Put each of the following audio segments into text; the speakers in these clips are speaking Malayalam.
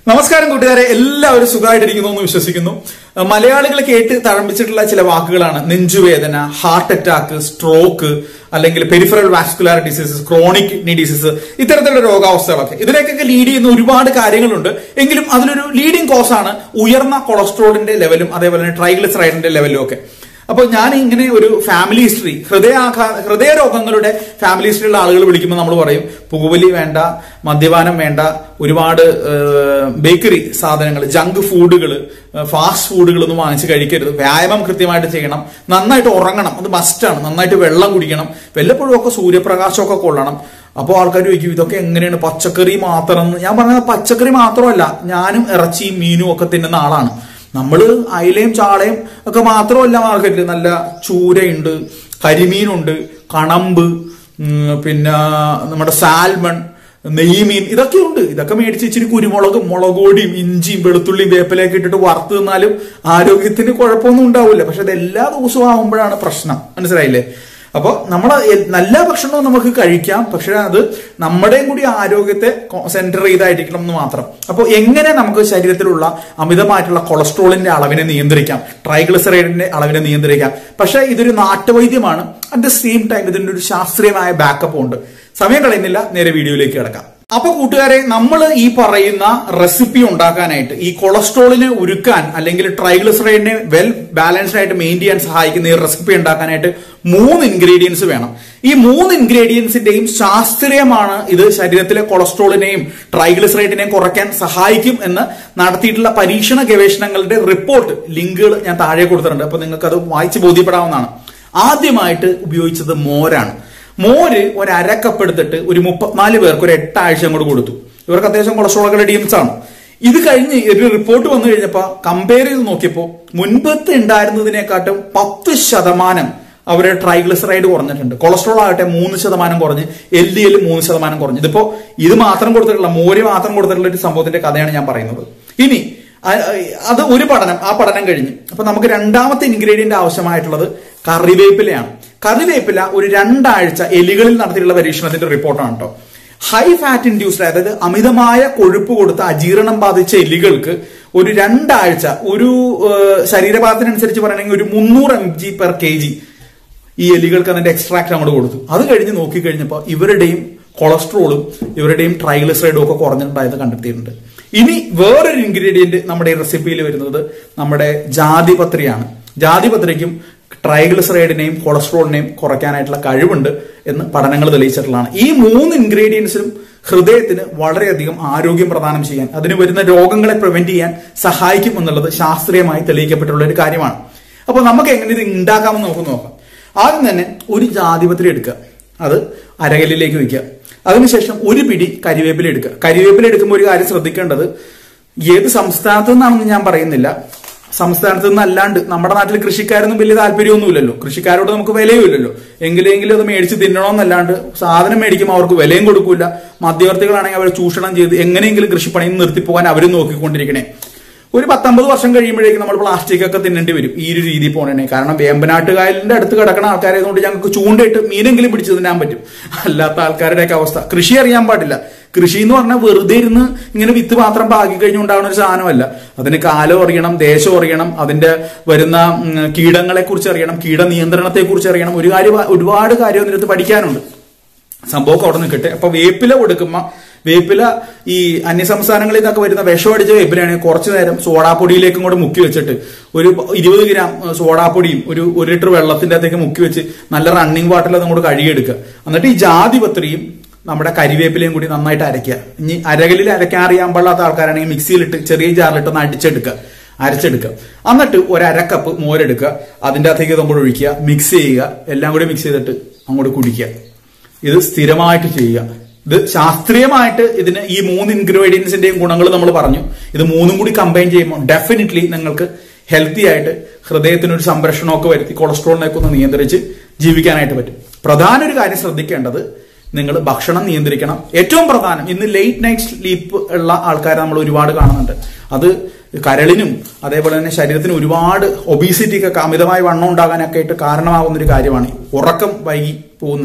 നമസ്കാരം കൂട്ടുകാരെ എല്ലാവരും സുഖമായിട്ടിരിക്കുന്നു എന്ന് വിശ്വസിക്കുന്നു അഹ് മലയാളികൾ കേട്ട് തഴമ്പിച്ചിട്ടുള്ള ചില വാക്കുകളാണ് നെഞ്ചുവേദന ഹാർട്ട് അറ്റാക്ക് സ്ട്രോക്ക് അല്ലെങ്കിൽ peripheral vascular diseases chronic kidney disease ഇത്തരത്തിലുള്ള രോഗാവസ്ഥകളൊക്കെ ഇതിനൊക്കെ ലീഡ് ചെയ്യുന്ന ഒരുപാട് കാര്യങ്ങളുണ്ട് എങ്കിലും അതിലൊരു ലീഡിംഗ് കോസ് ആണ് ഉയർന്ന കൊളസ്ട്രോളിന്റെ ലെവലും അതേപോലെ തന്നെ ട്രൈഗ്ലിസറൈഡിന്റെ ലെവലും ഒക്കെ അപ്പോൾ ഞാൻ ഇങ്ങനെ ഒരു ഫാമിലി ഹിസ്റ്ററി ഹൃദയാഘാ ഹൃദയ രോഗങ്ങളുടെ ഫാമിലി ഹിസ്റ്ററി ഉള്ള ആളുകൾ വിളിക്കുമ്പോൾ നമ്മൾ പറയും പുകവലി വേണ്ട മദ്യപാനം വേണ്ട ഒരുപാട് ബേക്കറി സാധനങ്ങൾ ജങ്ക് ഫുഡുകൾ ഫാസ്റ്റ് ഫുഡുകൾ ഒന്നും വാങ്ങിച്ച് കഴിക്കരുത് വ്യായാമം കൃത്യമായിട്ട് ചെയ്യണം നന്നായിട്ട് ഉറങ്ങണം അത് മസ്റ്റാണ് നന്നായിട്ട് വെള്ളം കുടിക്കണം വല്ലപ്പോഴും ഒക്കെ സൂര്യപ്രകാശമൊക്കെ കൊള്ളണം അപ്പോൾ ആൾക്കാർ ചോദിക്കും ഇതൊക്കെ എങ്ങനെയാണ് പച്ചക്കറി മാത്രം എന്ന് ഞാൻ പറഞ്ഞത് പച്ചക്കറി മാത്രമല്ല ഞാനും ഇറച്ചിയും മീനും ഒക്കെ തിന്നുന്ന ആളാണ് നമ്മൾ അയിലയും ചാളയും ഒക്കെ മാത്രമല്ല മാർക്കറ്റിൽ നല്ല ചൂരയുണ്ട് കരിമീനുണ്ട് കണമ്പ് ഉം, പിന്നെ നമ്മുടെ സാൽമൺ നെയ്മീൻ ഇതൊക്കെ ഉണ്ട് ഇതൊക്കെ മേടിച്ച് ഇച്ചിരി കുരുമുളകും മുളകോടിയും ഇഞ്ചിയും വെളുത്തുള്ളിയും വേപ്പിലൊക്കെ ഇട്ടിട്ട് വറുത്ത് തിന്നാലും ആരോഗ്യത്തിന് കുഴപ്പമൊന്നും ഉണ്ടാവില്ല പക്ഷെ അത് എല്ലാ ദിവസവും ആവുമ്പോഴാണ് പ്രശ്നം മനസ്സിലായില്ലേ അപ്പോൾ നമ്മൾ നല്ല ഭക്ഷണവും നമുക്ക് കഴിക്കാം പക്ഷെ അത് നമ്മുടെയും കൂടി ആരോഗ്യത്തെ സെന്റർ ചെയ്തായിരിക്കണം എന്ന് മാത്രം അപ്പോൾ എങ്ങനെ നമുക്ക് ശരീരത്തിലുള്ള അമിതമായിട്ടുള്ള കൊളസ്ട്രോളിന്റെ അളവിനെ നിയന്ത്രിക്കാം ട്രൈഗ്ലിസറൈഡിന്റെ അളവിനെ നിയന്ത്രിക്കാം പക്ഷേ ഇതൊരു നാട്ടുവൈദ്യമാണ് അറ്റ് ദ സെയിം ടൈം ഇതിന്റെ ഒരു ശാസ്ത്രീയമായ ബാക്കപ്പ് ഉണ്ട് സമയം കളയുന്നില്ല നേരെ വീഡിയോയിലേക്ക് കിടക്കാം അപ്പൊ കൂട്ടുകാരെ നമ്മൾ ഈ പറയുന്ന റെസിപ്പി ഉണ്ടാക്കാനായിട്ട് ഈ കൊളസ്ട്രോളിനെ ഉരുക്കാൻ അല്ലെങ്കിൽ ട്രൈഗ്ലിസറൈഡിനെ വെൽ ബാലൻസ്ഡ് ആയിട്ട് മെയിൻ ചെയ്യാൻ സഹായിക്കുന്ന ഈ റെസിപ്പി ഉണ്ടാക്കാനായിട്ട് മൂന്ന് ഇൻഗ്രീഡിയൻസ് വേണം ഈ മൂന്ന് ഇൻഗ്രീഡിയൻസിന്റെയും ശാസ്ത്രീയമാണ് ഇത് ശരീരത്തിലെ കൊളസ്ട്രോളിനെയും ട്രൈഗ്ലിസറൈഡിനെയും കുറയ്ക്കാൻ സഹായിക്കും എന്ന് നടത്തിയിട്ടുള്ള പരീക്ഷണ ഗവേഷണങ്ങളുടെ റിപ്പോർട്ട് ലിങ്കുകൾ ഞാൻ താഴെ കൊടുത്തിട്ടുണ്ട് അപ്പൊ നിങ്ങൾക്ക് അത് വായിച്ച് ബോധ്യപ്പെടാവുന്നതാണ് ആദ്യമായിട്ട് ഉപയോഗിച്ചത് മോരാണ് മോര് ഒരു അരക്കപ്പ് എടുത്തിട്ട് ഒരു മുപ്പത്തിനാല് പേർക്ക് ഒരു എട്ടാഴ്ച അങ്ങോട്ട് കൊടുത്തു ഇവർക്ക് അത്യാവശ്യം കൊളസ്ട്രോളൊക്കെ ഡീംസ് ആണ് ഇത് കഴിഞ്ഞ് ഒരു റിപ്പോർട്ട് വന്നു കഴിഞ്ഞപ്പോ കമ്പയർ ചെയ്ത് നോക്കിയപ്പോ മുൻപത്തെ ഉണ്ടായിരുന്നതിനെക്കാട്ടും പത്ത് ശതമാനം അവരുടെ ട്രൈഗ്ലിസറൈഡ് കുറഞ്ഞിട്ടുണ്ട് കൊളസ്ട്രോൾ ആകട്ടെ മൂന്ന് ശതമാനം കുറഞ്ഞ് എൽ ഡി എൽ മൂന്ന് ശതമാനം കുറഞ്ഞ് ഇതിപ്പോ ഇത് മാത്രം കൊടുത്തിട്ടുള്ള മോര് മാത്രം കൊടുത്തിട്ടുള്ള ഒരു സംഭവത്തിന്റെ കഥയാണ് ഞാൻ പറയുന്നത് ഇനി അ- അത് ഒരു പഠനം ആ പഠനം കഴിഞ്ഞ് അപ്പൊ നമുക്ക് രണ്ടാമത്തെ ഇൻഗ്രീഡിയന്റ് ആവശ്യമായിട്ടുള്ളത് കറിവേപ്പിലയാണ് കറിവേപ്പില ഒരു രണ്ടാഴ്ച എലികളിൽ നടത്തിയിട്ടുള്ള പരീക്ഷണത്തിന്റെ റിപ്പോർട്ടാണ് കേട്ടോ ഹൈ ഫാറ്റ് ഇൻഡ്യൂസ്ഡ് അതായത് അമിതമായ കൊഴുപ്പ് കൊടുത്ത അജീർണം ബാധിച്ച എലികൾക്ക് ഒരു രണ്ടാഴ്ച ഒരു ഏഹ്, ശരീരഭാരത്തിനനുസരിച്ച് പറയണമെങ്കിൽ ഒരു മുന്നൂറ് M G per K G ഈ എലികൾക്ക് അതിന്റെ എക്സ്ട്രാക്ട് അങ്ങോട്ട് കൊടുത്തു അത് കഴിഞ്ഞ് നോക്കിക്കഴിഞ്ഞപ്പോൾ ഇവരുടെയും കൊളസ്ട്രോളും ഇവരുടെയും ട്രൈഗ്ലിസറൈഡും ഒക്കെ കുറഞ്ഞിട്ടുണ്ടായത് കണ്ടെത്തിയിട്ടുണ്ട് ഇനി വേറൊരു ഇൻഗ്രീഡിയന്റ് നമ്മുടെ ഈ റെസിപ്പിയിൽ വരുന്നത് നമ്മുടെ ജാതിപത്രിയാണ് ജാതിപത്രിക്കും ട്രൈഗ്ലിസറൈഡിനെയും കൊളസ്ട്രോളിനെയും കുറയ്ക്കാനായിട്ടുള്ള കഴിവുണ്ട് എന്ന് പഠനങ്ങൾ തെളിയിച്ചിട്ടുള്ളതാണ് ഈ മൂന്ന് ഇൻഗ്രീഡിയൻസിനും ഹൃദയത്തിന് വളരെയധികം ആരോഗ്യം പ്രദാനം ചെയ്യാൻ അതിന് വരുന്ന രോഗങ്ങളെ പ്രിവെന്റ് ചെയ്യാൻ സഹായിക്കും എന്നുള്ളത് ശാസ്ത്രീയമായി തെളിയിക്കപ്പെട്ടുള്ള ഒരു കാര്യമാണ് അപ്പോൾ നമുക്ക് എങ്ങനെ ഇത് ഉണ്ടാക്കാമെന്ന് നമുക്ക് നോക്കാം ആദ്യം തന്നെ ഒരു ജാതിപത്രി എടുക്കുക അത് അരകല്ലിലേക്ക് വയ്ക്കുക അതിനുശേഷം ഒരു പിടി കരിവേപ്പില എടുക്കുക കരിവേപ്പില എടുക്കുമ്പോൾ ഒരു കാര്യം ശ്രദ്ധിക്കേണ്ടത് ഏത് സംസ്ഥാനത്തു നിന്നാണെന്ന് ഞാൻ പറയുന്നില്ല സംസ്ഥാനത്ത് നിന്നല്ലാണ്ട് നമ്മുടെ നാട്ടിൽ കൃഷിക്കാരൊന്നും വലിയ താല്പര്യമൊന്നുമില്ലല്ലോ കൃഷിക്കാരോട് നമുക്ക് വിലയുമില്ലല്ലോ എങ്കിലെങ്കിലും അത് മേടിച്ച് തിന്നണമെന്നല്ലാണ്ട് സാധനം മേടിക്കുമ്പോൾ അവർക്ക് വിലയും കൊടുക്കൂല മധ്യവർത്തികളാണെങ്കിൽ അവർ ചൂഷണം ചെയ്ത് എങ്ങനെയെങ്കിലും കൃഷിപ്പണിയിൽ നിന്ന് നിർത്തിപ്പോകാൻ അവരും നോക്കിക്കൊണ്ടിരിക്കണേ ഒരു പത്തൊമ്പത് വർഷം കഴിയുമ്പോഴേക്കും നമ്മൾ പ്ലാസ്റ്റിക് ഒക്കെ തിന്നേണ്ടി വരും ഈ ഒരു രീതി പോണേ കാരണം വേമ്പനാട്ടുകായലിന്റെ അടുത്ത് കിടക്കുന്ന ആൾക്കാരായതുകൊണ്ട് ഞങ്ങൾക്ക് ചൂണ്ടയിട്ട് മീനെങ്കിലും പിടിച്ചു തിന്നാൻ പറ്റും അല്ലാത്ത ആൾക്കാരുടെയൊക്കെ അവസ്ഥ കൃഷി അറിയാൻ പാടില്ല കൃഷി എന്ന് പറഞ്ഞാൽ വെറുതെ ഇരുന്ന് ഇങ്ങനെ വിത്ത് മാത്രം പാകി കഴിഞ്ഞുണ്ടാകുന്ന ഒരു സാധനമല്ല അതിന് കാലം അറിയണം ദേശം അറിയണം അതിന്റെ വരുന്ന ഉം, കീടങ്ങളെ കുറിച്ച് അറിയണം കീട നിയന്ത്രണത്തെ കുറിച്ച് അറിയണം ഒരു കാര്യം ഒരുപാട് കാര്യം അതിനകത്ത് പഠിക്കാനുണ്ട് സംഭവമൊക്കെ അവിടെ നിൽക്കട്ടെ അപ്പൊ വേപ്പില കൊടുക്കുമ്പോ വേപ്പില ഈ അന്യസംസ്ഥാനങ്ങളിൽ നിന്നൊക്കെ വരുന്ന വിഷം അടിച്ച വേപ്പിലാണെങ്കിൽ കുറച്ചു നേരം സോഡാപ്പൊടിയിലേക്കും കൂടെ മുക്കി വെച്ചിട്ട് ഒരു ഇരുപത് ഗ്രാം ഏഹ്, സോഡാപ്പൊടിയും ഒരു ഒരു ലിറ്റർ വെള്ളത്തിന്റെ അകത്തേക്ക് മുക്കി വെച്ച് നല്ല റണ്ണിങ് വാട്ടറിൽ അതും കൂടെ കഴുകിയെടുക്കുക എന്നിട്ട് ഈ ജാതിപത്രിയും നമ്മുടെ കരിവേപ്പിലയും കൂടി നന്നായിട്ട് അരയ്ക്കുക ഇനി അരകലിൽ അരയ്ക്കാൻ അറിയാൻ പാടാത്ത ആൾക്കാരാണെങ്കിൽ മിക്സിയിലിട്ട് ചെറിയ ജാറിലിട്ട് ഒന്ന് അടിച്ചെടുക്കുക അരച്ചെടുക്കുക എന്നിട്ട് ഒരു അരക്കപ്പ് മോരെടുക്കുക അതിന്റെ അകത്തേക്ക് നമ്മൾ ഒഴിക്കുക മിക്സ് ചെയ്യുക എല്ലാം കൂടി മിക്സ് ചെയ്തിട്ട് അങ്ങോട്ട് കുടിക്കുക ഇത് സ്ഥിരമായിട്ട് ചെയ്യുക ഇത് ശാസ്ത്രീയമായിട്ട് ഇതിന് ഈ മൂന്ന് ഇൻഗ്രീഡിയൻസിന്റെയും ഗുണങ്ങൾ നമ്മൾ പറഞ്ഞു ഇത് മൂന്നും കൂടി കമ്പൈൻ ചെയ്യുമ്പോൾ ഡെഫിനറ്റ്ലി നിങ്ങൾക്ക് ഹെൽത്തി ആയിട്ട് ഹൃദയത്തിന് ഒരു സംരക്ഷണമൊക്കെ വരുത്തി കൊളസ്ട്രോളിനൊക്കെ ഒന്ന് നിയന്ത്രിച്ച് ജീവിക്കാനായിട്ട് പറ്റും പ്രധാന ഒരു കാര്യം ശ്രദ്ധിക്കേണ്ടത് നിങ്ങൾ ഭക്ഷണം നിയന്ത്രിക്കണം ഏറ്റവും പ്രധാനം ഇന്ന് ലേറ്റ് നൈറ്റ് സ്ലീപ്പ് ഉള്ള ആൾക്കാരെ നമ്മൾ ഒരുപാട് കാണുന്നുണ്ട് അത് കരളിനും അതേപോലെ തന്നെ ശരീരത്തിന് ഒരുപാട് ഒബീസിറ്റിക്കൊക്കെ അമിതമായ വണ്ണം ഉണ്ടാകാനൊക്കെ ആയിട്ട് കാരണമാകുന്ന ഒരു കാര്യമാണ് ഈ ഉറക്കം വൈകി പോകുന്നത്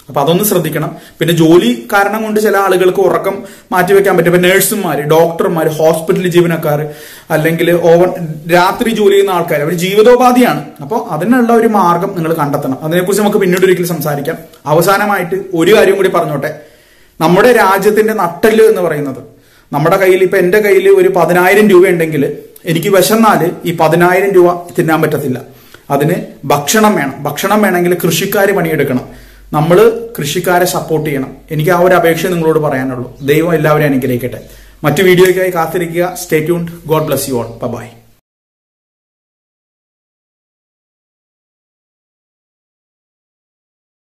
അപ്പൊ അതൊന്ന് ശ്രദ്ധിക്കണം പിന്നെ ജോലി കാരണം കൊണ്ട് ചില ആളുകൾക്ക് ഉറക്കം മാറ്റിവെക്കാൻ പറ്റും ഇപ്പൊ നഴ്സുമാര് ഡോക്ടർമാർ ഹോസ്പിറ്റൽ ജീവനക്കാർ അല്ലെങ്കിൽ ഓവർ രാത്രി ജോലി ചെയ്യുന്ന ആൾക്കാർ അവർ ജീവിതോപാധിയാണ് അപ്പോൾ അതിനുള്ള ഒരു മാർഗം നിങ്ങൾ കണ്ടെത്തണം അതിനെക്കുറിച്ച് നമുക്ക് പിന്നീട് ഒരിക്കലും സംസാരിക്കാം അവസാനമായിട്ട് ഒരു കാര്യം കൂടി പറഞ്ഞോട്ടെ നമ്മുടെ രാജ്യത്തിന്റെ നട്ടല് എന്ന് പറയുന്നത് നമ്മുടെ കയ്യിൽ ഇപ്പൊ എന്റെ കയ്യിൽ ഒരു പതിനായിരം രൂപ ഉണ്ടെങ്കിൽ എനിക്ക് വിശന്നാല് ഈ പതിനായിരം രൂപ തിന്നാൻ പറ്റത്തില്ല അതിന് ഭക്ഷണം വേണം ഭക്ഷണം വേണമെങ്കിൽ കൃഷിക്കാർ പണിയെടുക്കണം നമ്മൾ കൃഷിക്കാരെ സപ്പോർട്ട് ചെയ്യണം എനിക്ക് ആ ഒരു അപേക്ഷ നിങ്ങളോട് പറയാനുള്ളൂ ദൈവം എല്ലാവരെയും അനുഗ്രഹിക്കട്ടെ മറ്റു വീഡിയോയ്ക്കായി കാത്തിരിക്കുക stay tuned God bless you all by